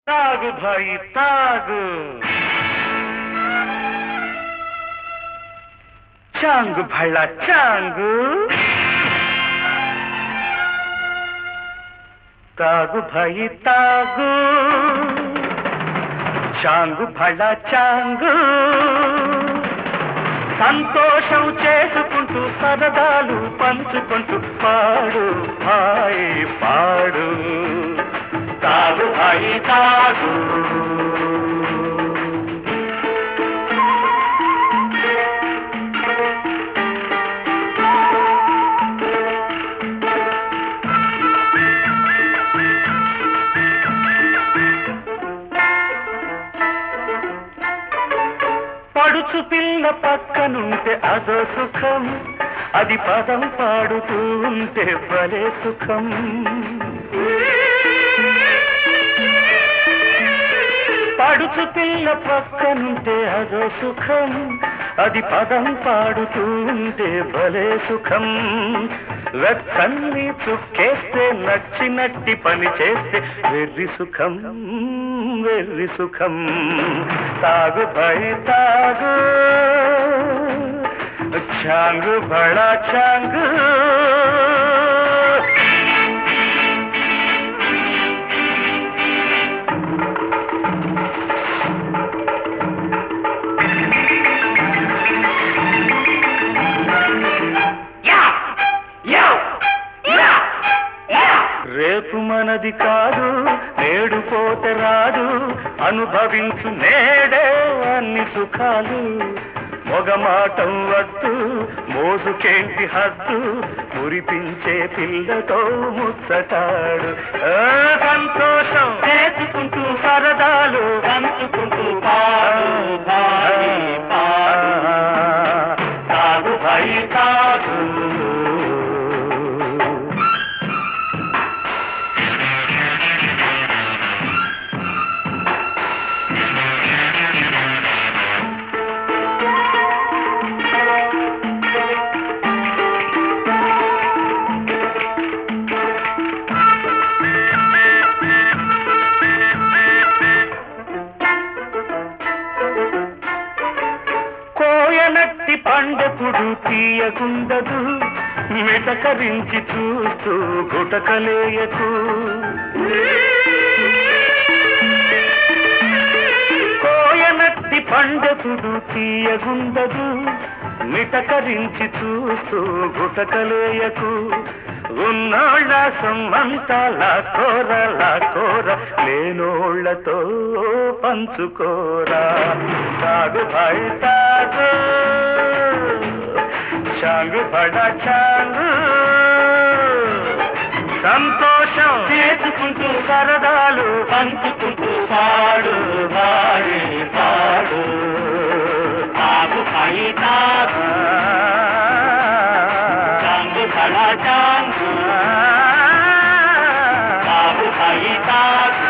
తాగు భాయి తాగు చాంగు భళ్ళ చాంగు తాగు భాయి తాగు చాంగు భళ్ళ చాంగు సంతోషం చేసుకుంటూ సరదాలు పంచుకుంటూ పాడు హాయ్ పాడు తాగు హాయి తాగు పడుచు పిల్ల పక్కనుంటే అదో సుఖం అది పదం పాడుతూ ఉంటే భలే సుఖం పడుచు పిల్ల పక్కనుంటే అదో సుఖం అది పదం పాడుతూ ఉంటే భలే సుఖం వెచ్చన్ని చుక్కేస్తే నచ్చినట్టి పని చేస్తే వెర్రి సుఖం వెర్రి సుఖం తాగు భయ తాగు చాంగు బడా చాంగు రేపు మనది కాదు నేడు పోతే రాదు అనుభవించు నేడే అన్ని సుఖాలు మొగమాటం వద్దు మోసుకేంటి హద్దు మురిపించే పిల్లతో ముచ్చటాడు ఆ, సంతోషం చేసుకుంటూ సరదాలు పంచుకుంటూ పాడు భాయి పాడు తాగు భాయి తాగు కోయనట్టి పండపుడు తీయకుండదు మెటకరించి చూస్తూ గుటకలేయకు కోయనట్టి పండపుడు తీయగుండదు మిటకరించి చూస్తూ గుటకలేయకు ఉన్నోళ్ళ సొమ్మంతాల కోరల కోర లేనోళ్లతో పంచుకోరా తాగు భాయ్ తాగు చాంగు బడా చాంగు సంతోషం చేసుకుంటూ సరదాలు పంచుకుంటూ పాడు భాయి పాడు తాగు భాయి తాగు చాంగు బడా చాంగు తాగు భాయి తాగు